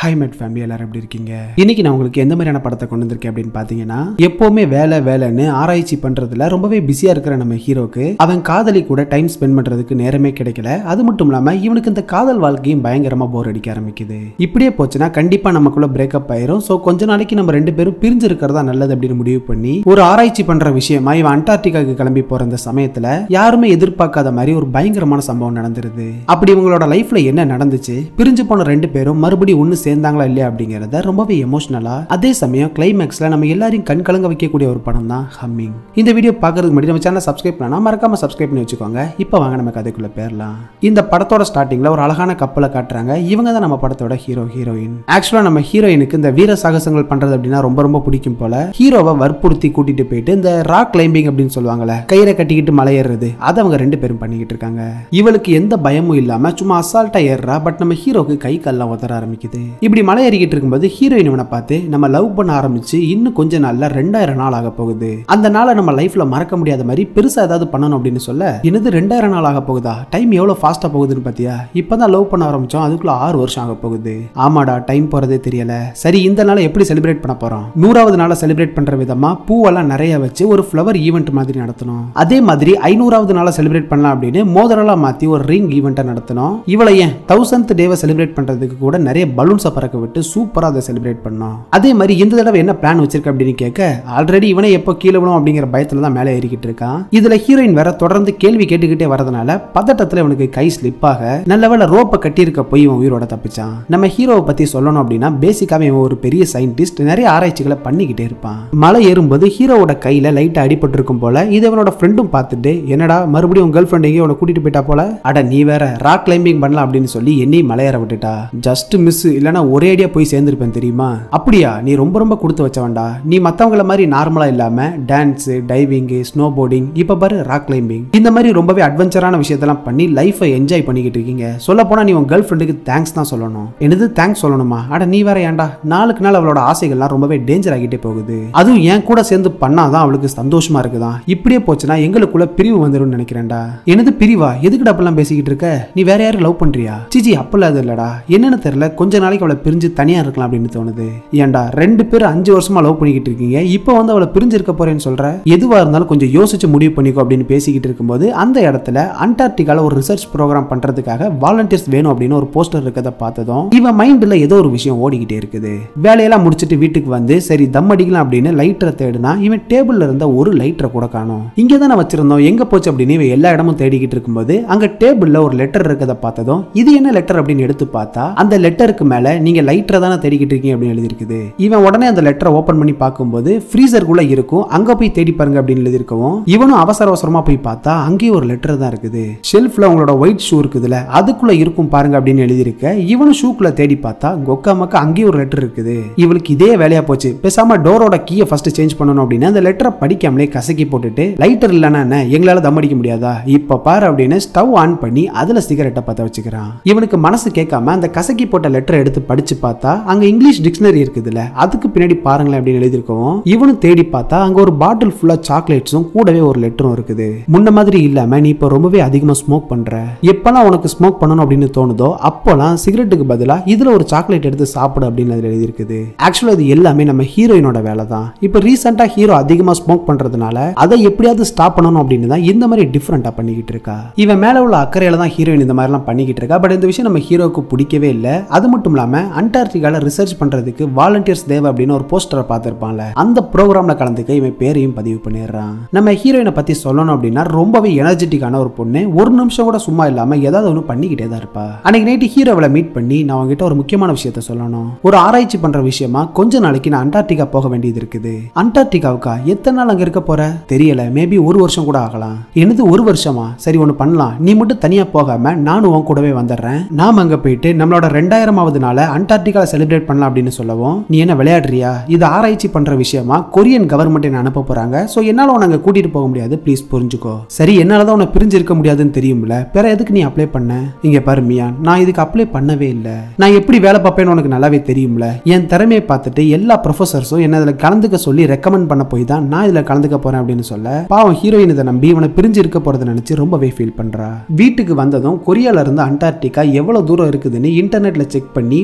hi மெட் family எல்லாரும் எப்படி இருக்கீங்க இன்னைக்கு நான் உங்களுக்கு எந்த மாதிரியான படத்தை கொண்டு வந்திருக்கேன் அப்படின்னு பார்த்தீங்கன்னா எப்பவுமே வேலை வேலைன்னு ஆராய்ச்சி பண்றதுல ரொம்பவே பிஸியா இருக்கிற நம்ம ஹீரோக்கு அவன் காதலி கூட டைம் ஸ்பெண்ட் பண்றதுக்கு நேரமே கிடைக்கல அது மட்டும் இல்லாம இவனுக்கு இந்த காதல் வாழ்க்கையும் பயங்கரமா போர் அடிக்க ஆரம்பிக்குது இப்படியே போச்சுன்னா கண்டிப்பா நமக்குள்ள பிரேக்கப் ஆயிரும் ஸோ கொஞ்ச நாளைக்கு நம்ம ரெண்டு பேரும் பிரிஞ்சு இருக்கிறதா நல்லது அப்படின்னு முடிவு பண்ணி ஒரு ஆராய்ச்சி பண்ற விஷயமா இவன் அண்டார்டிகாக்கு கிளம்பி போற அந்த சமயத்துல யாருமே எதிர்பார்க்காத மாதிரி ஒரு பயங்கரமான சம்பவம் நடந்துருது அப்படி இவங்களோட லைஃப்ல என்ன நடந்துச்சு பிரிஞ்சு போன ரெண்டு பேரும் மறுபடியும் ஒன்று சேர்ந்தாங்களா இல்லையா அப்படிங்கிறத ரொம்பவே எமோஷனலா அதே சமயம் கிளைமேக்ஸ்ல நம்ம எல்லாரையும் கண் கலங்க வைக்கக்கூடிய ஒரு படம் தான் ஹம்மிங் இந்த வீடியோ பார்க்கறதுக்கு முன்னாடி நம்ம சேனல் சப்ஸ்கிரைப் பண்ணா மறக்காம சப்ஸ்கிரைப் பண்ணி வச்சுக்கோங்க இப்போ வாங்க நம்ம கதைக்குள்ள பேரலாம் இந்த படத்தோட ஸ்டார்டிங்ல ஒரு அழகான கப்பலை காட்டுறாங்க இவங்க தான் நம்ம படத்தோட ஹீரோ ஹீரோயின் ஆக்சுவலா நம்ம ஹீரோயினுக்கு இந்த வீர சாகசங்கள் பண்றது அப்படின்னா ரொம்ப ரொம்ப பிடிக்கும் போல ஹீரோவை வற்புறுத்தி கூட்டிட்டு போயிட்டு இந்த ராக் கிளைம்பிங் அப்படின்னு சொல்லுவாங்கல்ல கயிறை கட்டிக்கிட்டு மலை ஏறுறது அதை அவங்க ரெண்டு பேரும் பண்ணிக்கிட்டு இருக்காங்க இவளுக்கு எந்த பயமும் இல்லாம சும்மா அசால்ட்டா ஏறுறா பட் நம்ம ஹீரோக்கு கை கால்லாம் உதற ஆரம்பிக்குது இப்படி மலை ஏறிக்கிட்டு இருக்கும்போது ஹீரோயின் இவனை பார்த்து நம்ம லவ் பண்ண ஆரம்பிச்சு இன்னும் கொஞ்ச நாள்ல ரெண்டாயிரம் நாள் ஆக போகுது அந்த நாளை நம்ம லைஃப்ல மறக்க முடியாத மாதிரி பெருசா ஏதாவது பண்ணணும் அப்படின்னு சொல்ல என்னது ரெண்டாயிரம் நாள் ஆக போகுதா டைம் எவ்வளவு ஃபாஸ்டா போகுதுன்னு பாத்தியா இப்பதான் லவ் பண்ண ஆரம்பிச்சோம் அதுக்குள்ள ஆறு வருஷம் ஆக போகுது ஆமாடா டைம் போறதே தெரியல சரி இந்த நாளை எப்படி செலிப்ரேட் பண்ண போறோம் நூறாவது நாளை செலிப்ரேட் பண்ற விதமா பூவெல்லாம் நிறைய வச்சு ஒரு ஃப்ளவர் ஈவெண்ட் மாதிரி நடத்தணும் அதே மாதிரி ஐநூறாவது நாளை செலிப்ரேட் பண்ணலாம் அப்படின்னு மோதிரலாம் மாத்தி ஒரு ரிங் ஈவெண்ட்டை நடத்தணும் இவளை ஏன் தௌசண்ட் டேவை செலிப்ரேட் பண்றதுக்கு கூட நிறைய பலூன்ஸை பறக்க விட்டு சூப்பரா அதை செலிப்ரேட் பண்ணோம் அதே மாதிரி இந்த தடவை என்ன பிளான் வச்சிருக்க அப்படின்னு கேட்க ஆல்ரெடி இவனை எப்போ கீழே விழும் அப்படிங்கிற பயத்துல தான் மேலே ஏறிக்கிட்டு இருக்கான் இதுல ஹீரோயின் வேற தொடர்ந்து கேள்வி கேட்டுக்கிட்டே வரதுனால பதட்டத்துல இவனுக்கு கை ஸ்லிப் ஆக நல்ல வேளை ரோப்பை கட்டியிருக்க போய் இவன் உயிரோட தப்பிச்சான் நம்ம ஹீரோவை பத்தி சொல்லணும் அப்படின்னா பேசிக்காவே இவன் ஒரு பெரிய சயின்டிஸ்ட் நிறைய ஆராய்ச்சிகளை பண்ணிக்கிட்டே இருப்பான் மலை ஏறும்போது ஹீரோவோட கையில லைட்டா அடிபட்டிருக்கும் போல இது இவனோட ஃப்ரெண்டும் பார்த்துட்டு என்னடா மறுபடியும் கேர்ள் ஃப்ரெண்ட் எங்கேயோ உன்னை கூட்டிட்டு போயிட்டா போல அட நீ வேற ராக் கிளைம்பிங் பண்ணலாம் அப்படின்னு சொல்லி என்னையும் மலையேற விட்டுட்டா ஜஸ்ட் மிஸ் இல்லனா ஒரே அடியா போய் சேர்ந்திருப்பேன் தெரியுமா அப்படியா நீ ரொம்ப ரொம்ப கொடுத்து வச்சவன்டா நீ மத்தவங்கள மாதிரி நார்மலா இல்லாம டான்ஸ் டைவிங் ஸ்னோ போர்டிங் இப்ப பாரு ராக் கிளைம்பிங் இந்த மாதிரி ரொம்பவே அட்வென்ச்சரான விஷயத்தெல்லாம் பண்ணி லைஃபை என்ஜாய் பண்ணிக்கிட்டு இருக்கீங்க சொல்ல போனா நீ உன் கேர்ள் ஃப்ரெண்டுக்கு தேங்க்ஸ் தான் சொல்லணும் என்னது தேங்க்ஸ் சொல்லணுமா அட நீ வேற ஏன்டா நாளுக்கு நாள் அவளோட ஆசைகள்லாம் ரொம்பவே டேஞ்சர் ஆகிட்டே போகுது அதுவும் என் கூட சேர்ந்து பண்ணாதான் அவளுக்கு சந்தோஷமா இருக்குதான் இப்படியே போச்சுன்னா எங்களுக்குள்ள பிரிவு வந்துடும் நினைக்கிறேன்டா என்னது பிரிவா எதுக்குடா அப்பெல்லாம் பேசிக்கிட்டு இருக்க நீ வேற யாரும் லவ் பண்றியா சிச்சி அப்பெல்லாம் அது இல்லடா என்னன்னு தெரியல கொஞ்ச நாளைக்கு அவளை பிரிஞ்சு தனியா இருக்கலாம் அப்படின்னு தோணுது ஏன்டா ரெண்டு பேரும் அஞ்சு வருஷமா லவ் பண்ணிக்கிட்டு இருக்கீங்க இப்போ வந்து அவளை பிரிஞ்சு இருக்க போறேன்னு சொல்ற எதுவா இருந்தாலும் கொஞ்சம் யோசிச்சு முடிவு பண்ணிக்கோ அப்படின்னு பேசிக்கிட்டு இருக்கும்போது அந்த இடத்துல அண்டார்டிகால ஒரு ரிசர்ச் ப்ரோக்ராம் பண்றதுக்காக வாலண்டியர்ஸ் வேணும் அப்படின்னு ஒரு போஸ்டர் இருக்கதை பார்த்ததும் இவன் மைண்ட்ல ஏதோ ஒரு விஷயம் ஓடிக்கிட்டே இருக்குது வேலையெல்லாம் முடிச்சிட்டு வீட்டுக்கு வந்து சரி தம் அடிக்கலாம் அப்படின்னு லைட்டரை தேடுனா இவன் டேபிள்ல இருந்த ஒரு லைட்டரை கூட காணும் இங்கே தானே வச்சிருந்தோம் எங்க போச்சு அப்படின்னு இவன் எல்லா இடமும் தேடிக்கிட்டு இருக்கும்போது அங்க டேபிள்ல ஒரு லெட்டர் இருக்கதை பார்த்ததும் இது என்ன லெட்டர் அப்படின்னு எடுத்து பார்த்தா அந்த லெட்டருக்கு மேல நீங்க லைட்டரை தானே தேடிக்கிட்டு இருக்கீங்க அப்படின்னு எழுதியிருக்குது இவன் உடனே அந்த லெட்டரை ஓபன் பண்ணி பார்க்கும்போது ஃப்ரீசருக்குள்ள இருக்கும் அங்க போய் தேடி பாருங்க அப்படின்னு எழுதியிருக்கவும் இவனும் அவசர அவசரமா போய் பார்த்தா அங்கேயும் ஒரு லெட்டர் தான் இருக்குது ஷெல்ஃப்ல உங்களோட ஒயிட் ஷூ இருக்குதுல அதுக்குள்ள இருக்கும் பாருங்க அப்படின்னு எழுதியிருக்க இவனும் ஷூக்குள்ள தேடி பார்த்தா கொக்கா மக்கா அங்கேயும் ஒரு லெட்டர் இருக்குது இவளுக்கு இதே வேலையா போச்சு பேசாம டோரோட கீயை ஃபர்ஸ்ட் சேஞ்ச் பண்ணணும் அப்படின்னு அந்த லெட்டரை படிக்காமலே கசக்கி போட்டுட்டு லைட்டர் இல்லைன்னா என்ன எங்களால தம் அடிக்க முடியாதா இப்ப பாரு அப்படின்னு ஸ்டவ் ஆன் பண்ணி அதுல சிகரெட்டை பத்த வச்சுக்கிறான் இவனுக்கு மனசு கேட்காம அந்த கசக்கி போட்ட லெட்டரை எடுத்து படிச்சு பார்த்தா அங்க இங்கிலீஷ் டிக்ஷனரி இருக்குதுல்ல அதுக்கு பின்னாடி பாருங்களேன் அப்படின்னு எழுதியிருக்கவும் இவனும் தேடி பார்த்தா அங்க ஒரு பாட்டில் ஃபுல்லா சாக்லேட்ஸும் கூடவே ஒரு லெட்டரும் இருக்குது முன்ன மாதிரி இல்லாம நீ இப்போ ரொம்பவே அதிகமா ஸ்மோக் பண்ற எப்பெல்லாம் உனக்கு ஸ்மோக் பண்ணணும் அப்படின்னு தோணுதோ அப்போலாம் சிகரெட்டுக்கு பதிலா இதுல ஒரு சாக்லேட் எடுத்து சாப்பிடு அப்படின்னு அதுல எழுதியிருக்குது ஆக்சுவலா இது எல்லாமே நம்ம ஹீரோயினோட வேலை தான் இப்போ ரீசெண்டா ஹீரோ அதிகமா ஸ்மோக் பண்றதுனால அதை எப்படியாவது ஸ்டாப் பண்ணணும் அப்படின்னு தான் இந்த மாதிரி டிஃப்ரெண்டா பண்ணிக்கிட்டு இருக்கா இவன் மேல உள்ள அக்கறையில தான் ஹீரோயின் இந்த மாதிரிலாம் பண்ணிக்கிட்டு இருக்கா பட் இந்த விஷயம் நம்ம ஹீரோவுக்கு பிடிக்கவே இல்லை அது மட்டும் இல்லாம அண்டார்டிகால ரிசர்ச் பண்றதுக்கு வாலண்டியர்ஸ் தேவை அப்படின்னு ஒரு போஸ்டரை பார்த்திருப்பான்ல அந்த ப்ரோக்ராம்ல கலந்துக்க இவன் பேரையும் பதிவு பண்ணிடுறான் நம்ம ஹீரோயினை பத்தி சொல்லணும் அப்படின்னா ரொம்பவே எனர்ஜெட்டிக்கான ஒரு பொண்ணு ஒரு நிமிஷம் கூட சும்மா இல்லாம ஏதாவது ஒன்று பண்ணிக்கிட்டே தான் இருப்பா அன்னைக்கு நைட்டு ஹீரோவில் மீட் பண்ணி நான் உங்ககிட்ட ஒரு முக்கியமான விஷயத்த சொல்லணும் ஒரு ஆராய்ச்சி பண்ற விஷயமா கொஞ்ச நாளைக்கு நான் அண்டார்டிகா போக வேண்டியது இருக்குது அண்டார்டிகாவுக்கா எத்தனை நாள் அங்க இருக்க போற தெரியல மேபி ஒரு வருஷம் கூட ஆகலாம் என்னது ஒரு வருஷமா சரி ஒன்று பண்ணலாம் நீ மட்டும் தனியா போகாம நானும் உன் கூடவே வந்துடுறேன் நாம அங்க போயிட்டு நம்மளோட ரெண்டாயிரமாவது நாளை அண்டார்டிகால செலிப்ரேட் பண்ணலாம் அப்படின்னு சொல்லவும் நீ என்ன விளையாடுறியா இது ஆராய்ச்சி பண்ற விஷயமா கொரியன் கவர்மெண்ட் என்ன அனுப்ப போறாங்க ஸோ என்னால உன்னை அங்க கூட்டிட்டு போக முடியாது ப்ளீஸ் புரிஞ்சுக்கோ சரி என்னால தான் உன்னை பிரிஞ்சு இருக்க முடியாதுன்னு தெரியும்ல வேற எதுக்கு நீ அப்ளை பண்ண இங்க பாரு மியான் நான் இதுக்கு அப்ளை பண்ணவே இல்லை நான் எப்படி வேலை பார்ப்பேன்னு உனக்கு நல்லாவே தெரியும்ல என் திறமையை பார்த்துட்டு எல்லா ப்ரொஃபசர்ஸும் என்ன இதுல கலந்துக்க சொல்லி ரெக்கமெண்ட் பண்ண போய் தான் நான் இதுல கலந்துக்க போறேன் அப்படின்னு சொல்ல பாவம் ஹீரோயின் இதை நம்பி இவனை பிரிஞ்சு இருக்க போறதை நினைச்சு ரொம்பவே ஃபீல் பண்றா வீட்டுக்கு வந்ததும் கொரியால இருந்து அண்டார்டிகா எவ்வளவு தூரம் இருக்குதுன்னு இன்டர்நெட்ல செக் பண்ணி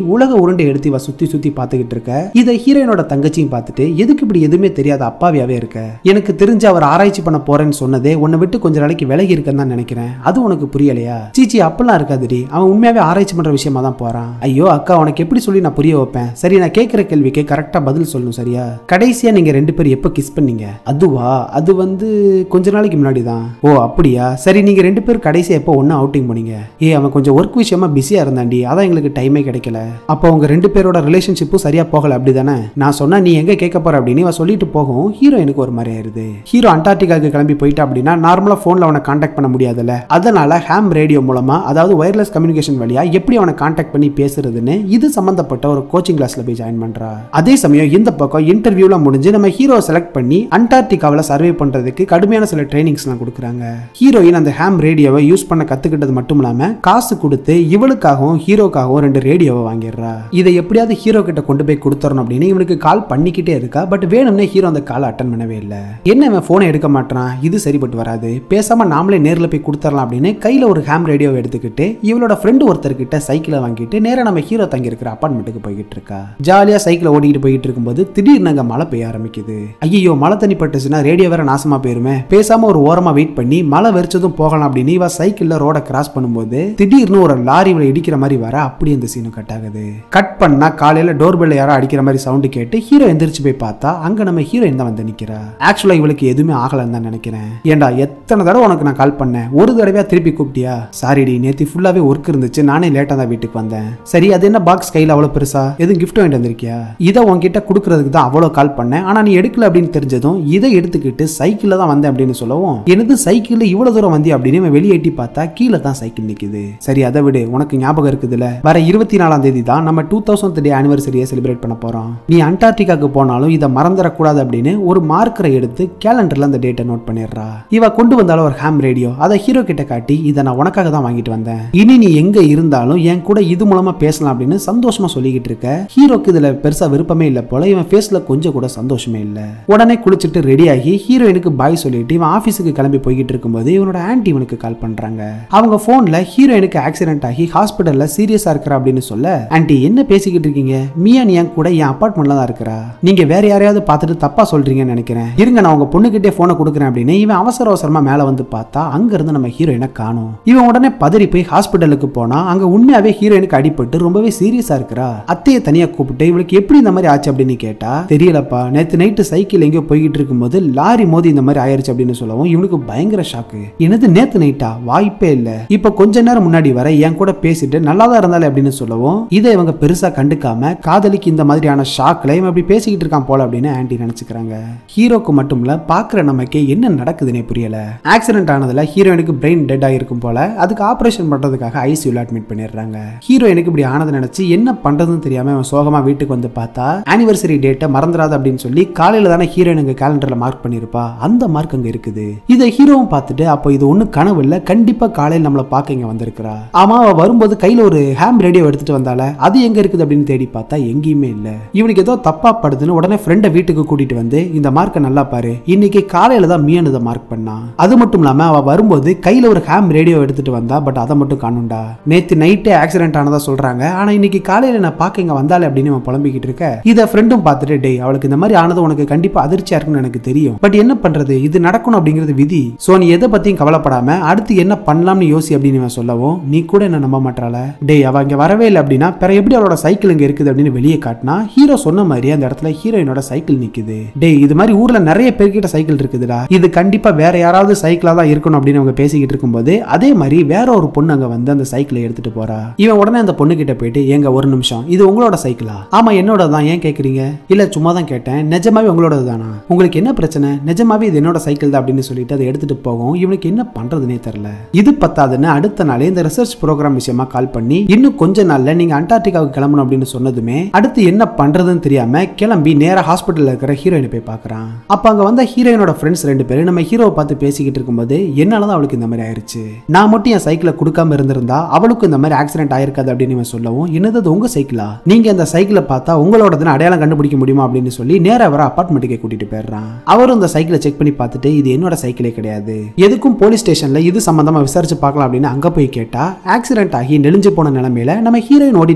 உலக உருண்டை எடுத்து இவ சுத்தி சுத்தி பார்த்துக்கிட்டு இருக்க இதை ஹீரோயினோட தங்கச்சியும் பார்த்துட்டு எதுக்கு இப்படி எதுவுமே தெரியாத அப்பாவியாவே இருக்க எனக்கு தெரிஞ்சு அவர் ஆராய்ச்சி பண்ண போறேன்னு சொன்னதே உன்னை விட்டு கொஞ்ச நாளைக்கு விலகி இருக்கன்னு தான் நினைக்கிறேன் அது உனக்கு புரியலையா சீச்சி அப்பெல்லாம் இருக்காதுடி அவன் உண்மையாவே ஆராய்ச்சி பண்ற விஷயமா தான் போறான் ஐயோ அக்கா உனக்கு எப்படி சொல்லி நான் புரிய வைப்பேன் சரி நான் கேட்கிற கேள்விக்கு கரெக்டா பதில் சொல்லணும் சரியா கடைசியா நீங்க ரெண்டு பேரும் எப்ப கிஸ் பண்ணீங்க அதுவா அது வந்து கொஞ்ச நாளைக்கு முன்னாடி தான் ஓ அப்படியா சரி நீங்க ரெண்டு பேரும் கடைசியா எப்போ ஒண்ணா அவுட்டிங் போனீங்க ஏ அவன் கொஞ்சம் ஒர்க் விஷயமா பிஸியா இருந்தாண்டி அதான் எங்களுக்கு டைமே கிடைக்கல அப்போ உங்க ரெண்டு பேரோட ரிலேஷன்ஷிப்பும் சரியா போகல அப்படிதானே நான் சொன்னா நீ எங்க கேட்க போற அப்படின்னு இவன் சொல்லிட்டு போகும் ஹீரோ எனக்கு ஒரு மாதிரி ஆயிருது ஹீரோ அண்டார்டிகாக்கு கிளம்பி போயிட்டா அப்படின்னா நார்மலா போன்ல அவனை காண்டாக்ட் பண்ண முடியாதுல்ல அதனால ஹேம் ரேடியோ மூலமா அதாவது ஒயர்லெஸ் கம்யூனிகேஷன் வழியா எப்படி அவனை காண்டாக்ட் பண்ணி பேசுறதுன்னு இது சம்பந்தப்பட்ட ஒரு கோச்சிங் கிளாஸ்ல போய் ஜாயின் பண்றா அதே சமயம் இந்த பக்கம் இன்டர்வியூல முடிஞ்சு நம்ம ஹீரோ செலக்ட் பண்ணி அண்டார்டிகாவில் சர்வே பண்றதுக்கு கடுமையான சில ட்ரைனிங்ஸ்லாம் கொடுக்குறாங்க ஹீரோயின் அந்த ஹேம் ரேடியோவை யூஸ் பண்ண கத்துக்கிட்டது மட்டும் இல்லாம காசு கொடுத்து இவளுக்காகவும் ஹீரோக்காகவும் ரெண்டு ரேடியோவை வாங்கிடுறா இதை எப்படியாவது ஹீரோ கிட்ட கொண்டு போய் கொடுத்துறணும் அப்படின்னு இவனுக்கு கால் பண்ணிக்கிட்டே இருக்கா பட் வேணும்னே ஹீரோ அந்த காலை அட்டன் பண்ணவே இல்லை என்ன இவன் போனை எடுக்க மாட்டான் இது சரிப்பட்டு வராது பேசாம நாமளே நேர்ல போய் கொடுத்துடலாம் அப்படின்னு கையில ஒரு ஹேம் ரேடியோவை எடுத்துக்கிட்டு இவளோட ஃப்ரெண்டு ஒருத்தர்கிட்ட சைக்கிளை வாங்கிட்டு நேரா நம்ம ஹீரோ தங்கி இருக்கிற அப்பார்ட்மெண்ட்டுக்கு போய்கிட்டு இருக்கா ஜாலியா சைக்கிளை ஓடிக்கிட்டு போயிட்டு இருக்கும்போது திடீர்னு அங்க மழை பெய்ய ஆரம்பிக்குது ஐயோ மழை தண்ணி பட்டுச்சுன்னா ரேடியோ வேற நாசமா போயிருமே பேசாம ஒரு ஓரமா வெயிட் பண்ணி மழை வெறிச்சதும் போகலாம் அப்படின்னு இவ சைக்கிள்ல ரோட கிராஸ் பண்ணும்போது திடீர்னு ஒரு லாரி இவளை இடிக்கிற மாதிரி வர அப்படி அந்த சீனும் கட் ஆகுது கட் பண்ணா காலையில டோர் பெல்ல யாரோ அடிக்கிற மாதிரி சவுண்டு கேட்டு ஹீரோ எந்திரிச்சு போய் பார்த்தா அங்க நம்ம ஹீரோயின் தான் வந்து நிக்கிறா ஆக்சுவலா இவளுக்கு எதுவுமே ஆகலன்னு தான் நினைக்கிறேன் ஏன்டா எத்தனை தடவை உனக்கு நான் கால் பண்ணேன் ஒரு தடவையா திருப்பி கூப்பிட்டியா சாரிடி நேத்தி ஃபுல்லாவே ஒர்க் இருந்துச்சு நானே லேட்டா தான் வீட்டுக்கு வந்தேன் சரி அது என்ன பாக்ஸ் கையில அவ்வளவு பெருசா எதுவும் கிஃப்ட் வாங்கிட்டு வந்திருக்கியா இதை உன்கிட்ட கொடுக்கறதுக்கு தான் அவ்வளவு கால் பண்ணேன் ஆனா நீ எடுக்கல அப்படின்னு தெரிஞ்சதும் இதை எடுத்துக்கிட்டு சைக்கிள்ல தான் வந்தேன் அப்படின்னு சொல்லவும் எனது சைக்கிள்ல இவ்வளவு தூரம் வந்தி அப்படின்னு இவன் வெளியே எட்டி பார்த்தா கீழே தான் சைக்கிள் நிக்குது சரி அதை விடு உனக்கு ஞாபகம் இருக்குதுல்ல வர இருபத்தி நாலாம் தேதி தான் நம்ம டூ தௌசண்ட் டே ஆனிவர்சரியை செலிப்ரேட் பண்ண போறோம் நீ அண்டார்டிகாக்கு போனாலும் இதை மறந்துடக்கூடாது அப்படின்னு ஒரு மார்க்கரை எடுத்து கேலண்டர்ல அந்த டேட்டை நோட் பண்ணிடுறா இவ கொண்டு வந்தாலும் ஒரு ஹேம் ரேடியோ அதை ஹீரோ கிட்ட காட்டி இதை நான் உனக்காக தான் வாங்கிட்டு வந்தேன் இனி நீ எங்க இருந்தாலும் என் கூட இது மூலமா பேசலாம் அப்படின்னு சந்தோஷமா சொல்லிக்கிட்டு இருக்க ஹீரோக்கு இதுல பெருசா விருப்பமே இல்ல போல இவன் ஃபேஸ்ல கொஞ்சம் கூட சந்தோஷமே இல்ல உடனே குளிச்சுட்டு ரெடி ஆகி ஹீரோயினுக்கு பாய் சொல்லிட்டு இவன் ஆபீஸுக்கு கிளம்பி போய்கிட்டு இருக்கும்போது இவனோட ஆன்டி இவனுக்கு கால் பண்றாங்க அவங்க போன்ல ஹீரோயினுக்கு ஆக்சிடென்ட் ஆகி ஹாஸ்பிட்டல்ல சீரியஸா இருக்கிறா அப்படின்னு சொல்ல ஆன்டி என்ன பேசிக்கிட்டு இருக்கீங்க மியா நீ என் கூட என் அப்பார்ட்மெண்ட்ல தான் இருக்கிறா நீங்க வேற யாரையாவது பார்த்துட்டு தப்பா சொல்றீங்கன்னு நினைக்கிறேன் இருங்க நான் உங்க பொண்ணுகிட்டே போனை கொடுக்குறேன் அப்படின்னு இவன் அவசர அவசரமா மேல வந்து பார்த்தா அங்க இருந்து நம்ம ஹீரோயினை காணும் இவன் உடனே பதறி போய் ஹாஸ்பிட்டலுக்கு போனா அங்க உண்மையாவே ஹீரோயினுக்கு அடிபட்டு ரொம்பவே சீரியஸா இருக்கிறா அத்தையை தனியா கூப்பிட்டு இவளுக்கு எப்படி இந்த மாதிரி ஆச்சு அப்படின்னு கேட்டா தெரியலப்பா நேத்து நைட்டு சைக்கிள் எங்கேயோ போய்கிட்டு இருக்கும்போது லாரி மோதி இந்த மாதிரி ஆயிருச்சு அப்படின்னு சொல்லவும் இவனுக்கு பயங்கர ஷாக்கு என்னது நேத்து நைட்டா வாய்ப்பே இல்ல இப்ப கொஞ்ச நேரம் முன்னாடி வர என் கூட பேசிட்டு நல்லா தான் இருந்தாலே அப்படின்னு சொல்லவும் இதை இவங்க பெருசா கண்டுக்காம காதலிக்கு இந்த மாதிரியான ஷாக்ல இவன் அப்படி பேசிக்கிட்டு இருக்கான் போல அப்படின்னு ஆன்டி நினைச்சுக்கிறாங்க ஹீரோக்கு மட்டும் இல்ல பாக்குற நமக்கே என்ன நடக்குதுன்னே புரியல ஆக்சிடென்ட் ஆனதுல ஹீரோயினுக்கு பிரெயின் டெட் ஆகிருக்கும் போல அதுக்கு ஆபரேஷன் பண்றதுக்காக ஐசியூல அட்மிட் பண்ணிடுறாங்க ஹீரோயினுக்கு இப்படி ஆனதை நினைச்சு என்ன பண்றதுன்னு தெரியாம அவன் சோகமா வீட்டுக்கு வந்து பார்த்தா ஆனிவர்சரி டேட்டை மறந்துடாது அப்படின்னு சொல்லி காலையில தானே ஹீரோயினுக்கு கேலண்டர்ல மார்க் பண்ணிருப்பா அந்த மார்க் அங்க இருக்குது இதை ஹீரோவும் பார்த்துட்டு அப்போ இது ஒண்ணு கனவு இல்ல கண்டிப்பா காலையில் நம்மள பார்க்க இங்க வந்திருக்கிறா ஆமா அவ வரும்போது கையில ஒரு ஹேம் ரேடியோ எடுத்துட்டு வந்தால அது எங்க இருக்குது அப்படின்னு தேடி பார்த்தா எங்கேயுமே இல்ல இவனுக்கு ஏதோ தப்பா படுதுன்னு உடனே ஃப்ரெண்டை வீட்டுக்கு கூட்டிட்டு வந்து இந்த மார்க்கை நல்லா பாரு இன்னைக்கு காலையில தான் மீன் இதை மார்க் பண்ணா அது மட்டும் இல்லாம அவ வரும்போது கையில ஒரு ஹேம் ரேடியோ எடுத்துட்டு வந்தா பட் அதை மட்டும் காணும்டா நேத்து நைட்டே ஆக்சிடென்ட் ஆனதா சொல்றாங்க ஆனா இன்னைக்கு காலையில நான் பார்க்க இங்க வந்தாலே அப்படின்னு அவன் புலம்பிக்கிட்டு இருக்க இதை ஃப்ரெண்டும் பார்த்துட்டு டேய் அவளுக்கு இந்த மாதிரி ஆனது உனக்கு கண்டிப்பா அதிர்ச்சியா இருக்குன்னு எனக்கு தெரியும் பட் என்ன பண்றது இது நடக்கணும் அப்படிங்கிறது விதி சோ நீ எதை பத்தியும் கவலைப்படாம அடுத்து என்ன பண்ணலாம்னு யோசி அப்படின்னு இவன் சொல்லவும் நீ கூட என்ன நம்ப மாட்டாள டேய் அவ இங்க வரவே இல்லை அப்படின்னா பிற எப்படி அவளோட சைக்கிள் இங்க இருக்குது அப்படின்னு வெளியே காட்டினா ஹீரோ சொன்ன மாதிரி அந்த இடத்துல ஹீரோயினோட சைக்கிள் நிக்குது டேய் இது மாதிரி ஊர்ல நிறைய பேர்கிட்ட சைக்கிள் இருக்குதுடா இது கண்டிப்பா வேற யாராவது சைக்கிளா தான் இருக்கணும் அப்படின்னு அவங்க பேசிக்கிட்டு இருக்கும்போது அதே மாதிரி வேற ஒரு பொண்ணு அங்க வந்து அந்த சைக்கிளை எடுத்துட்டு போறா இவன் உடனே அந்த பொண்ணு கிட்ட போயிட்டு எங்க ஒரு நிமிஷம் இது உங்களோட சைக்கிளா ஆமா என்னோட தான் ஏன் கேக்குறீங்க இல்ல சும்மா தான் கேட்டேன் நிஜமாவே உங்களோட தானா உங்களுக்கு என்ன பிரச்சனை நிஜமாவே இது என்னோட சைக்கிள் தான் அப்படின்னு சொல்லிட்டு அதை எடுத்துட்டு போகும் இவனுக்கு என்ன பண்றதுனே தெரியல இது பத்தாதுன்னு அடுத்த நாளே இந்த ரிசர்ச் ப்ரோக்ராம் விஷயமா கால் பண்ணி இன்னும் கொஞ்ச நாள்ல நீங்க அண்டார்டிகாவுக்கு கிளம்பணும் அப்படின்னு சொன்னதுமே அடுத்து என்ன பண்றதுன்னு தெரியாம கிளம்பி நேரா ஹாஸ்பிட்டல்ல இருக்கிற ஹீரோயினை போய் பார்க்கறான் அப்ப அங்க வந்த ஹீரோயினோட ஃப்ரெண்ட்ஸ் ரெண்டு பேரும் நம்ம ஹீரோவை பார்த்து பேசிக்கிட்டு இருக்கும்போது என்னாலதான் அவளுக்கு இந்த மாதிரி ஆயிருச்சு நான் மட்டும் என் சைக்கிளை கொடுக்காம இருந்திருந்தா அவளுக்கு இந்த மாதிரி ஆக்சிடென்ட் ஆயிருக்காது அப்படின்னு இவன் சொல்லவும் என்னது அது உங்க சைக்கிளா நீங்க அந்த சைக்கிளை பார்த்தா உங்களோடதுன்னு அடையாளம் கண்டுபிடிக்க முடியுமா அப்படின்னு சொல்லி நேரா வர அப்பார்ட்மெண்ட்டுக்கே கூட்டிட்டு போயிடுறான் அவரும் இந்த சைக்கிளை செக் பண்ணி பார்த்துட்டு இது என்னோட சைக்கிளே கிடையாது எதுக்கும் போலீஸ் ஸ்டேஷன்ல இது சம்பந்தமா விசாரிச்சு பார்க்கலாம் அப்படின்னு அங்க போய் கேட்டா ஆக்சிடென்ட் ஆகி நெளிஞ்சு போன நிலைமையில நம்ம ஹீரோயின் ஓட்டிட்டு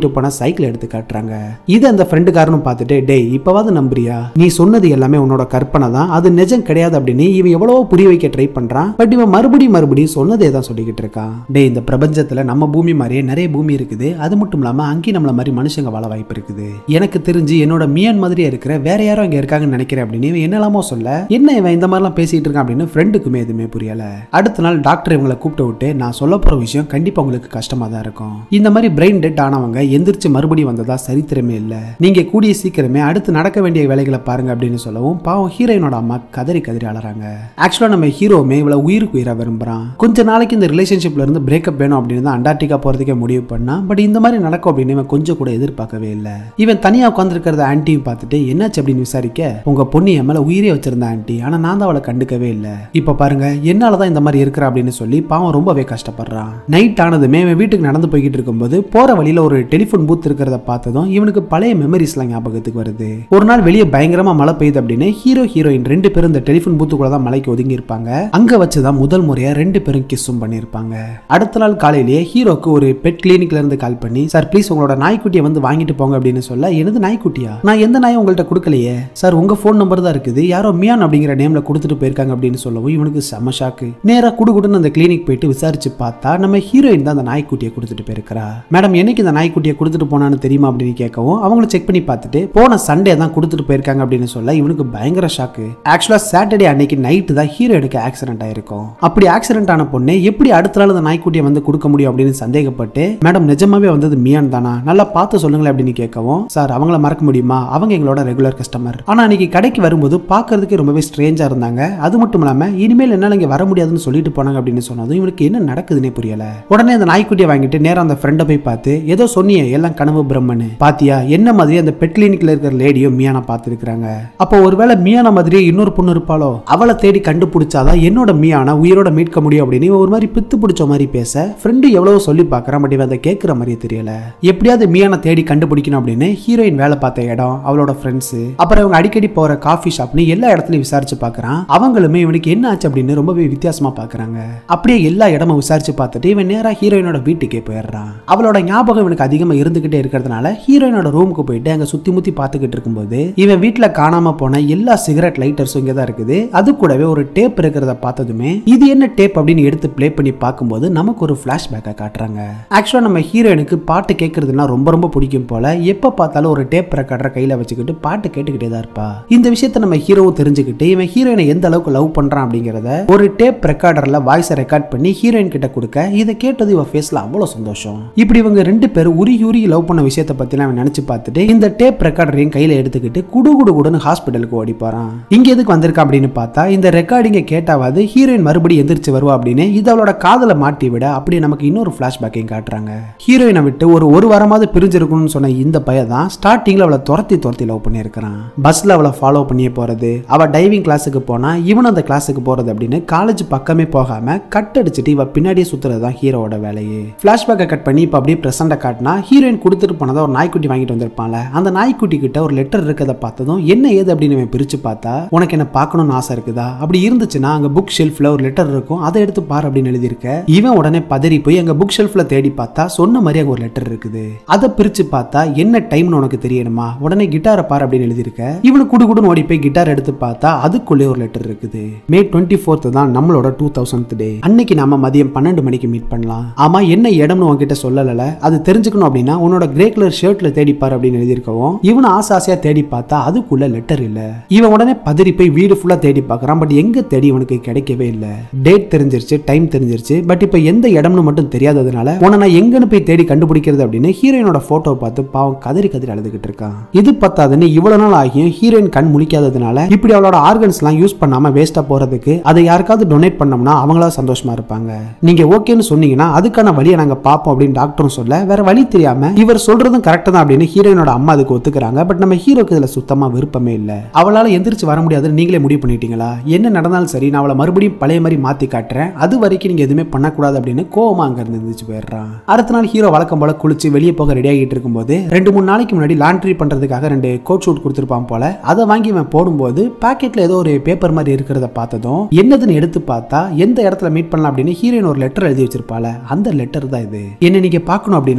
வாங்கிட்டு போன சைக்கிள் எடுத்து காட்டுறாங்க இது அந்த ஃப்ரெண்டுக்காரனும் பார்த்துட்டு டேய் இப்பவாவது நம்புறியா நீ சொன்னது எல்லாமே உன்னோட கற்பனை தான் அது நிஜம் கிடையாது அப்படின்னு இவன் எவ்வளவோ புரிய வைக்க ட்ரை பண்றான் பட் இவன் மறுபடியும் மறுபடியும் சொன்னதே தான் சொல்லிக்கிட்டு இருக்கான் டேய் இந்த பிரபஞ்சத்துல நம்ம பூமி மாதிரியே நிறைய பூமி இருக்குது அது மட்டும் இல்லாம அங்கேயும் நம்மள மாதிரி மனுஷங்க வாழ வாய்ப்பு இருக்குது எனக்கு தெரிஞ்சு என்னோட மியான் மாதிரியே இருக்கிற வேற யாரும் இங்க இருக்காங்கன்னு நினைக்கிறேன் அப்படின்னு இவன் என்னெல்லாமோ சொல்ல என்ன இவன் இந்த மாதிரிலாம் பேசிட்டு இருக்கான் அப்படின்னு ஃப்ரெண்டுக்குமே எதுவுமே புரியல அடுத்த நாள் டாக்டர் இவங்களை கூப்பிட்டு விட்டு நான் சொல்ல போற விஷயம் கண்டிப்பா உங்களுக்கு கஷ்டமா தான் இருக்கும் இந்த மாதிரி பிரெயின் டெட் ஆனவங்க எந்திரிச்சு மறுபடியும் வந்ததா சரித்திரமே இல்ல நீங்க கூடிய சீக்கிரமே அடுத்து நடக்க வேண்டிய வேலைகளை பாருங்க அப்படின்னு சொல்லவும் பாவம் ஹீரோயினோட அம்மா கதறி கதறி அலறாங்க ஆக்சுவலா நம்ம ஹீரோவுமே இவ்வளவு உயிருக்கு உயிரா விரும்புறான் கொஞ்ச நாளைக்கு இந்த ரிலேஷன்ஷிப்ல இருந்து பிரேக்கப் வேணும் அப்படின்னு தான் அண்டார்டிகா போறதுக்கே முடிவு பண்ணா பட் இந்த மாதிரி நடக்கும் அப்படின்னு இவன் கொஞ்சம் கூட எதிர்பார்க்கவே இல்லை இவன் தனியா உட்காந்துருக்கிறத ஆன்ட்டியும் பார்த்துட்டு என்னாச்சு அப்படின்னு விசாரிக்க உங்க பொண்ணு என் மேல உயிரே வச்சிருந்த ஆன்ட்டி ஆனா நான் தான் அவளை கண்டுக்கவே இல்லை இப்ப பாருங்க என்னாலதான் இந்த மாதிரி இருக்கிற அப்படின்னு சொல்லி பாவம் ரொம்பவே கஷ்டப்படுறான் நைட் ஆனதுமே இவன் வீட்டுக்கு நடந்து போய்கிட்டு இருக்கும்போது போற வழியில ஒரு டெலிஃபோன் பூத் இருக்கிறத பார்த்ததும் இவனுக்கு பழைய மெமரிஸ்லாம் ஞாபகத்துக்கு வருது ஒரு நாள் வெளியே பயங்கரமா மழை பெய்யுது அப்படின்னு ஹீரோ ஹீரோயின் ரெண்டு பேரும் இந்த டெலிஃபோன் பூத்துக்குள்ள தான் மலைக்கு ஒதுங்கி இருப்பாங்க அங்க வச்சுதான் முதல் முறையா ரெண்டு பேரும் கிஸ்ஸும் பண்ணியிருப்பாங்க அடுத்த நாள் காலையிலேயே ஹீரோக்கு ஒரு பெட் கிளினிக்ல இருந்து கால் பண்ணி சார் ப்ளீஸ் உங்களோட நாய்க்குட்டியை வந்து வாங்கிட்டு போங்க அப்படின்னு சொல்ல எனது நாய்க்குட்டியா நான் எந்த நாயும் உங்கள்ட்ட கொடுக்கலையே சார் உங்க ஃபோன் நம்பர் தான் இருக்குது யாரோ மியான் அப்படிங்கிற நேம்ல கொடுத்துட்டு போயிருக்காங்க அப்படின்னு சொல்லவும் இவனுக்கு செம ஷாக்கு நேரா குடுகுடுன்னு அந்த கிளினிக் போயிட்டு விசாரிச்சு பார்த்தா நம்ம ஹீரோயின் தான் அந்த நாய்க்குட்டியை கொடுத்துட்டு போயிருக்கிறா மேடம் என்னைக்கு இந்த நாய்க்குட்டியை கொடுத்துட்டு போனான்னு தெரியுமா அப்படின்னு கேட்கவும் அவங்களும் செக் பண்ணி பார்த்துட்டு போன சண்டே தான் கொடுத்துட்டு போயிருக்காங்க அப்படின்னு சொல்ல இவனுக்கு பயங்கர ஷாக்கு ஆக்சுவலா சாட்டர்டே அன்னைக்கு நைட்டு தான் ஹீரோயினுக்கு ஆக்சிடென்ட் ஆயிருக்கும் அப்படி ஆக்சிடென்ட் ஆன பொண்ணு எப்படி அடுத்த நாள் அந்த நாய்க்குட்டியை வந்து கொடுக்க முடியும் அப்படின்னு சந்தேகப்பட்டு மேடம் நிஜமாவே வந்தது மியான் தானா நல்லா பார்த்து சொல்லுங்களேன் அப்படின்னு கேட்கவும் சார் அவங்கள மறக்க முடியுமா அவங்க எங்களோட ரெகுலர் கஸ்டமர் ஆனா அன்னைக்கு கடைக்கு வரும்போது பார்க்கறதுக்கு ரொம்பவே ஸ்ட்ரேஞ்சா இருந்தாங்க அது மட்டும் இல்லாம இனிமேல் என்னால இங்க வர முடியாதுன்னு சொல்லிட்டு போனாங்க அப்படின்னு சொன்னதும் இவனுக்கு என்ன நடக்குதுன்னே புரியல உடனே அந்த நாய்க்குட்டியை வாங்கிட்டு நேரா அந்த ஃப்ரெண்டை போய் பார்த்து ஏதோ சொன்னியே எல்லாம் கனவு பிரம்மன்னு பாத்தியா என்ன மாதிரி அந்த பெட் கிளினிக்ல இருக்கிற லேடியும் மியானா பார்த்துருக்காங்க அப்போ ஒருவேளை மியானா மாதிரியே இன்னொரு பொண்ணு இருப்பாளோ அவளை தேடி கண்டுபிடிச்சாதான் என்னோட மியானா உயிரோட மீட்க முடியும் அப்படின்னு இவன் ஒரு மாதிரி பித்து பிடிச்ச மாதிரி பேச ஃப்ரெண்டு எவ்வளவு சொல்லி பார்க்கறான் பட் இவன் அதை கேட்கிற மாதிரியே தெரியல எப்படியாவது மியானை தேடி கண்டுபிடிக்கணும் அப்படின்னு ஹீரோயின் வேலை பார்த்த இடம் அவளோட ஃப்ரெண்ட்ஸ் அப்புறம் இவங்க அடிக்கடி போற காஃபி ஷாப்னு எல்லா இடத்துலயும் விசாரிச்சு பார்க்கறான் அவங்களுமே இவனுக்கு என்ன ஆச்சு அப்படின்னு ரொம்பவே வித்தியாசமா பார்க்கறாங்க அப்படியே எல்லா இடமும் விசாரிச்சு பார்த்துட்டு இவன் நேரா ஹீரோயினோட வீட்டுக்கே போயிடுறான் அவளோட ஞாபகம் இவனுக்கு அதிகமா இருந்துகிட்டே இருக்கிறதுனால ஹீரோயினோட ரூமுக்கு போயிட்டு அங்க சுத்தி முத்தி பார்த்துக்கிட்டு இருக்கும்போது இவன் வீட்டுல காணாம போன எல்லா சிகரெட் லைட்டர்ஸும் இங்க தான் இருக்குது அது கூடவே ஒரு டேப் இருக்கிறத பார்த்ததுமே இது என்ன டேப் அப்படின்னு எடுத்து ப்ளே பண்ணி பார்க்கும்போது நமக்கு ஒரு ஃபிளாஷ்பேக்கை காட்டுறாங்க ஆக்சுவலா நம்ம ஹீரோயினுக்கு பாட்டு கேட்கறதுனா ரொம்ப ரொம்ப பிடிக்கும் போல எப்ப பார்த்தாலும் ஒரு டேப் ரெக்கார்டரை கையில வச்சுக்கிட்டு பாட்டு கேட்டுக்கிட்டே தான் இருப்பா இந்த விஷயத்த நம்ம ஹீரோவும் தெரிஞ்சுக்கிட்டு இவன் ஹீரோயினை எந்த அளவுக்கு லவ் பண்றான் அப்படிங்கறத ஒரு டேப் ரெக்கார்டர்ல வாய்ஸை ரெக்கார்ட் பண்ணி ஹீரோயின் கிட்ட கொடுக்க இதை கேட்டது இவ ஃபேஸ்ல அவ்வளவு சந்தோஷம் இப்படி இவங்க ரெண்டு பேரும் உருகி உருகி லவ் பண்ண விஷயத்தை பத்தி அவன் நினைச்சு பார்த்துட்டு இந்த டேப் ரெக்கார்டரையும் கையில எடுத்துக்கிட்டு குடு குடு குடுன்னு ஹாஸ்பிட்டலுக்கு ஓடி போறான் இங்க எதுக்கு வந்திருக்கா அப்படின்னு பார்த்தா இந்த ரெக்கார்டிங்கை கேட்டாவது ஹீரோயின் மறுபடியும் எந்திரிச்சு வருவா அப்படின்னு இது அவளோட காதல மாட்டி விட அப்படி நமக்கு இன்னொரு பிளாஷ்பேக்கையும் காட்டுறாங்க ஹீரோயினை விட்டு ஒரு ஒரு வாரமாவது பிரிஞ்சிருக்கணும்னு சொன்ன இந்த பையன் தான் ஸ்டார்டிங்ல அவளை துரத்தி துரத்தி லவ் பண்ணியிருக்கிறான் பஸ்ல அவளை ஃபாலோ பண்ணியே போறது அவ டைவிங் கிளாஸுக்கு போனா இவன் அந்த கிளாஸுக்கு போறது அப்படின்னு காலேஜ் பக்கமே போகாம கட் அடிச்சுட்டு இவ பின்னாடியே சுத்துறது தான் ஹீரோவோட வேலையே பிளாஷ்பேக்கை கட் பண்ணி இப்போ அப்படியே பிரசண்ட காட்டினா ஹீரோயின் கொடுத்துட்டு போனதை ஒரு நாய்க்குட்டி வாங்கிட்டு வந்திருப்பான்ல அந்த நாய்க்குட்டி கிட்ட ஒரு லெட்டர் இருக்கதை பார்த்ததும் என்ன ஏது அப்படின்னு இவன் பிரிச்சு பார்த்தா உனக்கு என்ன பார்க்கணும்னு ஆசை இருக்குதா அப்படி இருந்துச்சுன்னா அங்க புக் ஷெல்ஃப்ல ஒரு லெட்டர் இருக்கும் அதை எடுத்து பாரு அப்படின்னு எழுதியிருக்க இவன் உடனே பதறி போய் அங்க புக் ஷெல்ஃப்ல தேடி பார்த்தா சொன்ன மாதிரி அங்க ஒரு லெட்டர் இருக்குது அதை பிரிச்சு பார்த்தா என்ன டைம்னு உனக்கு தெரியணுமா உடனே கிட்டாரை பாரு அப்படின்னு எழுதியிருக்க இவனுக்கு குடு குடுன்னு ஓடி போய் கிட்டார் எடுத்து பார்த்தா அதுக்குள்ளே ஒரு லெட்டர் இருக்குது மே டுவெண்ட்டி ஃபோர்த் தான் நம்மளோட டூ தௌசண்ட் டே அன்னைக்கு நாம மதியம் பன்னெண்டு மணிக்கு மீட் பண்ணலாம் ஆமா என்ன இடம்னு உன்கிட்ட சொல்லல அது தெரிஞ்சுக்கணும் அப்படின்னா உன்னோட கிரே கலர் ஷர்ட்ல தேடி பாரு அப்படின்னு எழுதியிருக்கவும் இவன் ஆசை ஆசையா தேடி பார்த்தா அதுக்குள்ள லெட்டர் இல்ல இவன் உடனே பதறி போய் வீடு ஃபுல்லா தேடி பார்க்கறான் பட் எங்க தேடி இவனுக்கு கிடைக்கவே இல்ல டேட் தெரிஞ்சிருச்சு டைம் தெரிஞ்சிருச்சு பட் இப்போ எந்த இடம்னு மட்டும் தெரியாததுனால உன்னை நான் எங்கன்னு போய் தேடி கண்டுபிடிக்கிறது அப்படின்னு ஹீரோயினோட போட்டோ பார்த்து பாவம் கதறி கதறி அழுதுகிட்டு இருக்கான் இது பத்தாதுன்னு இவ்வளவு நாள் ஆகியும் ஹீரோயின் கண் முழிக்காததுனால இப்படி அவளோட ஆர்கன்ஸ் எல்லாம் யூஸ் பண்ணாம வேஸ்டா போறதுக்கு அதை யாருக்காவது டொனேட் பண்ணோம்னா அவங்களா சந்தோஷமா இருப்பாங்க நீங்க ஓகேன்னு சொன்னீங்கன்னா அதுக்கான வழியை நாங்க பார்ப்போம் அப்படின்னு டாக்டரும் சொல்ல வேற வழி தெரியாம இவர் சொல்றதும் கரெக்ட் தான் அப்படின்னு ஹீரோயினோட அம்மா அதுக்கு ஒத்துக்கிறாங்க பட் நம்ம ஹீரோக்கு இதுல சுத்தமா விருப்பமே இல்ல அவளால எந்திரிச்சு வர முடியாதுன்னு நீங்களே முடிவு பண்ணிட்டீங்களா என்ன நடந்தாலும் சரி நான் அவளை மறுபடியும் பழைய மாதிரி மாத்தி காட்டுறேன் அது வரைக்கும் நீங்க எதுவுமே பண்ணக்கூடாது அப்படின்னு கோவமா அங்க இருந்து எந்திரிச்சு போயிடுறான் அடுத்த நாள் ஹீரோ வழக்கம் போல குளிச்சு வெளியே போக ரெடி ஆகிட்டு இருக்கும்போது ரெண்டு மூணு நாளைக்கு முன்னாடி லாண்ட்ரி பண்றதுக்காக ரெண்டு கோட் ஷூட் கொடுத்துருப்பான் போல அதை வாங்கி இவன் போடும்போது பாக்கெட்ல ஏதோ ஒரு பேப்பர் மாதிரி இருக்கிறத பார்த்ததும் என்னதுன்னு எடுத்து பார்த்தா எந்த இடத்துல மீட் பண்ணலாம் அப்படின்னு ஹீரோயின் ஒரு லெட்டர் எழுதி வச்சிருப்பால அந்த லெட்டர் தான் இது என்ன நீங்க பார்க்கணும் அப்படின்னா இன்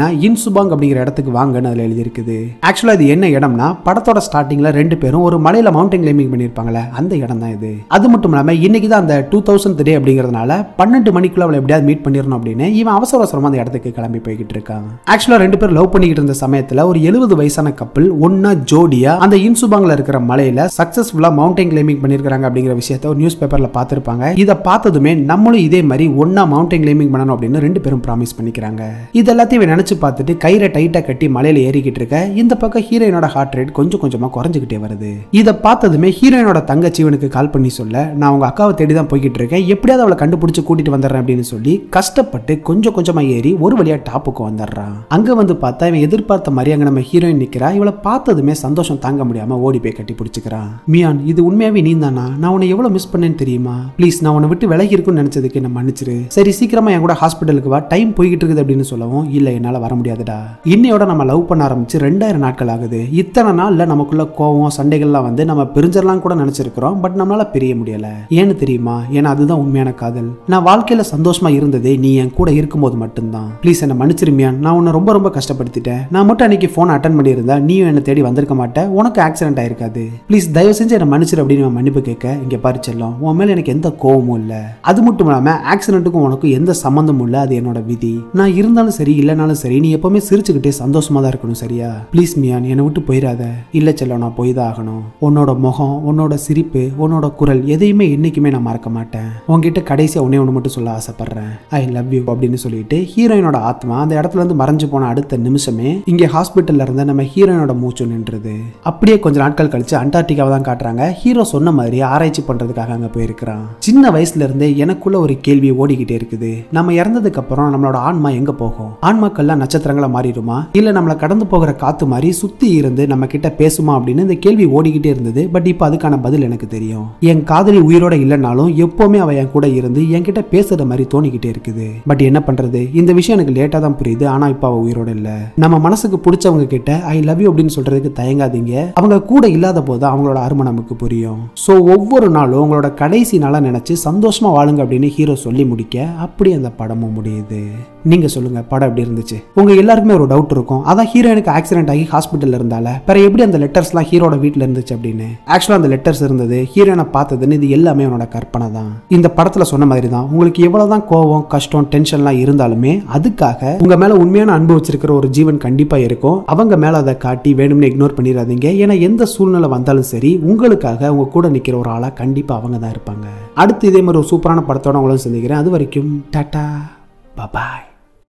இன்சுபாங் அப்படிங்கிற இடத்துக்கு வாங்கன்னு அதில் எழுதியிருக்குது ஆக்சுவலாக இது என்ன இடம்னா படத்தோட ஸ்டார்டிங்ல ரெண்டு பேரும் ஒரு மலையில மவுண்டன் கிளைம்பிங் பண்ணியிருப்பாங்களே அந்த இடம் தான் இது அது மட்டும் இல்லாமல் இன்னைக்கு தான் அந்த டூ தௌசண்ட் டே அப்படிங்கிறதுனால பன்னெண்டு மணிக்குள்ள அவளை எப்படியாவது மீட் பண்ணிடணும் அப்படின்னு இவன் அவசர அவசரமா அந்த இடத்துக்கு கிளம்பி போய்கிட்டு இருக்கான் ஆக்சுவலாக ரெண்டு பேரும் லவ் பண்ணிக்கிட்டு இருந்த சமயத்தில் ஒரு எழுபது வயசான கப்பல் ஒன்னா ஜோடியா அந்த இன்சுபாங்ல இருக்கிற மலையில சக்சஸ்ஃபுல்லா மவுண்டன் கிளைம்பிங் பண்ணிருக்காங்க அப்படிங்கிற விஷயத்த ஒரு நியூஸ் பேப்பர்ல பார்த்திருப்பாங்க இதை பார்த்ததுமே நம்மளும் இதே மாதிரி ஒன்னா மவுண்டன் கிளைம்பிங் பண்ணணும் அப்படின்னு ரெண்டு பேரும் ப்ராமிஸ் பண்ணிக்கிறாங்க இது எல்லாத்தையும் இவன் நினைச்சு பார்த்துட்டு கயிறை டைட்டா கட்டி மலையில ஏறிக்கிட்டு இருக்க இந்த பக்கம் ஹீரோயினோட ஹார்ட் ரேட் கொஞ்சம் கொஞ்சமா குறைஞ்சுக்கிட்டே வருது இதை பார்த்ததுமே ஹீரோயினோட தங்கச்சி இவனுக்கு கால் பண்ணி சொல்ல நான் உங்க அக்காவை தேடி தான் போய்கிட்டு இருக்கேன் எப்படியாவது அவளை கண்டுபிடிச்சு கூட்டிட்டு வந்துடுறேன் அப்படின்னு சொல்லி கஷ்டப்பட்டு கொஞ்சம் கொஞ்சமா ஏறி ஒரு வழியா டாப்புக்கு வந்துடுறான் அங்க வந்து பார்த்தா இவன் எதிர்பார்த்த மாதிரி அங்க நம்ம ஹீரோயின் நிக்கிறா இவளை பார்த்ததுமே சந்தோஷம் தாங்க முடியாம ஓடி போய் கட்டி பிடிச்சிக்கிறான் மியான் இது உண்மையாவே நீ தானா நான் உன்னை எவ்வளவு மிஸ் பண்ணேன்னு தெரியுமா ப்ளீஸ் நான் உன்னை விட்டு விலகி இருக்குன்னு நினைச்சதுக்கு என்ன மன்னிச்சிரு சரி சீக்கிரமா என் கூட ஹாஸ்பிட்டலுக்கு வா டைம் போய்கிட்டு இருக்குது அப்படின்னு சொல்லவும் இல்ல என்னால வர முடியாதுடா இன்னையோட நம்ம லவ் பண்ண ஆரம்பிச்சு ரெண்டாயிரம் நாட்கள் ஆகுது இத்தனை நாள்ல நமக்குள்ள கோவம் சண்டைகள்லாம் வந்து நம்ம பிரிஞ்சிடலாம் கூட நினைச்சிருக்கிறோம் பட் நம்மளால பிரிய முடியல ஏன்னு தெரியுமா ஏன்னா அதுதான் உண்மையான காதல் நான் வாழ்க்கையில சந்தோஷமா இருந்ததே நீ என் கூட இருக்கும்போது மட்டும்தான் ப்ளீஸ் என்ன மன்னிச்சிருமியான் நான் உன்னை ரொம்ப ரொம்ப கஷ்டப்படுத்திட்டேன் நான் மட்டும் அன்னைக்கு ஃபோன் அட்டன் பண்ணியிருந்தா நீயும் என்னை தேடி வந்திருக்க மாட்டேன் உனக்கு ஆக்சிடென்ட் ஆயிருக்காது ப்ளீஸ் தயவு செஞ்சு என்னை மன்னிச்சிரு அப்படின்னு நான் மன்னிப்பு கேட்க இங்க பாரு செல்லம் உன் மேல எனக்கு எந்த கோவமும் இல்ல அது மட்டும் இல்லாம ஆக்சிடென்ட்டுக்கும் உனக்கும் எந்த சம்மந்தமும் இல்ல அது என்னோட விதி நான் இருந்தாலும் சரி இல்லைனாலும் சரி நீ எப்பவுமே சிரிச்சுக்கிட்டே சந்தோஷமா தான் இருக்கணும் சரியா ப்ளீஸ் மியான் என்னை விட்டு போயிடாத இல்ல செல்லம் நான் போய் தான் ஆகணும் உன்னோட முகம் உன்னோட சிரிப்பு உன்னோட குரல் எதையுமே என்னைக்குமே நான் மறக்க மாட்டேன் உன்கிட்ட கடைசியா ஒன்னே ஒன்று மட்டும் சொல்ல ஆசைப்படுறேன் ஐ லவ் யூ அப்படின்னு சொல்லிட்டு ஹீரோயினோட ஆத்மா அந்த இடத்துல இருந்து மறைஞ்சு போன அடுத்த நிமிஷமே இங்க ஹாஸ்பிட்டல்ல இருந்த நம்ம ஹீரோயினோட மூச்சு நின்றுது அப்படியே கொஞ்ச நாட்கள் கழிச்சு அண்டார்டிகாவை தான் காட்டுறாங்க ஹீரோ சொன்ன மாதிரி ஆராய்ச்சி பண்றதுக்காக அங்க போயிருக்கிறான் சின்ன வயசுல இருந்தே எனக்குள்ள ஒரு கேள்வி ஓடிக்கிட்டே இருக்குது நம்ம இறந்ததுக்கு அப்புறம் நம்மளோட ஆன்மா எங்க போகும் ஆன்மாக்கள்லாம் நட்சத்திரங்களா மாறிடுமா இல்ல நம்மளை கடந்து போகிற காத்து மாதிரி சுத்தி இருந்து நம்ம கிட்ட பேசுமா அப்படின்னு இந்த கேள்வி ஓடிக்கிட்டே இருந்தது பட் இப்போ அதுக்கான பதில் எனக்கு தெரியும் என் காதலி உயிரோட இல்லைனாலும் எப்பவுமே அவ என் கூட இருந்து என்கிட்ட பேசுற மாதிரி தோணிக்கிட்டே இருக்குது பட் என்ன பண்றது இந்த விஷயம் எனக்கு லேட்டா தான் புரியுது ஆனா இப்போ அவ உயிரோட இல்ல நம்ம மனசுக்கு பிடிச்சவங்க கிட்ட ஐ லவ் யூ அப்படின்னு சொல்றதுக்கு தயங்காதீங்க அவங்க கூட இல்லாத போது அவங்களோட அருமை நமக்கு புரியும் ஸோ ஒவ்வொரு நாளும் உங்களோட கடைசி நாளா நினைச்சு சந்தோஷமா வாழுங்க அப்படின்னு ஹீரோ சொல்லி முடிக்க அப்படி அந்த படமும் முடியுது நீங்க சொல்லுங்க படம் எப்படி இருந்துச்சு உங்க எல்லாருக்குமே ஒரு டவுட் இருக்கும் அதான் ஹீரோயினுக்கு ஆக்சிடென்ட் ஆகி ஹாஸ்பிட்டல்ல இருந்தால பிற எப்படி அந்த லெட்டர்ஸ்லாம் ஹீரோட வீட்ல இருந்துச்சு அப்படின்னு ஆக்சுவலா அந்த லெட்டர்ஸ் இருந்தது ஹீரோயினை பார்த்ததுன்னு இது எல்லாமே உன்னோட கற்பனை தான் இந்த படத்துல சொன்ன மாதிரி தான் உங்களுக்கு எவ்வளவுதான் கோவம் கஷ்டம் டென்ஷன்லாம் இருந்தாலுமே அதுக்காக உங்க மேல உண்மையான அன்பு வச்சிருக்கிற ஒரு ஜீவன் கண்டிப்பா இருக்கும் அவங்க மேல அதை காட்டி வேணும்னு இக்னோர் பண்ணிடாதீங்க ஏன்னா எந்த சூழ்நிலை வந்தாலும் சரி உங்களுக்காக உங்க கூட நிக்கிற ஒரு ஆளா கண்டிப்பா அவங்க தான் இருப்பாங்க அடுத்து இதே மாதிரி ஒரு சூப்பரான படத்தோட உங்களும் சந்திக்கிறேன் அது வரைக்கும் டாடா பபாய்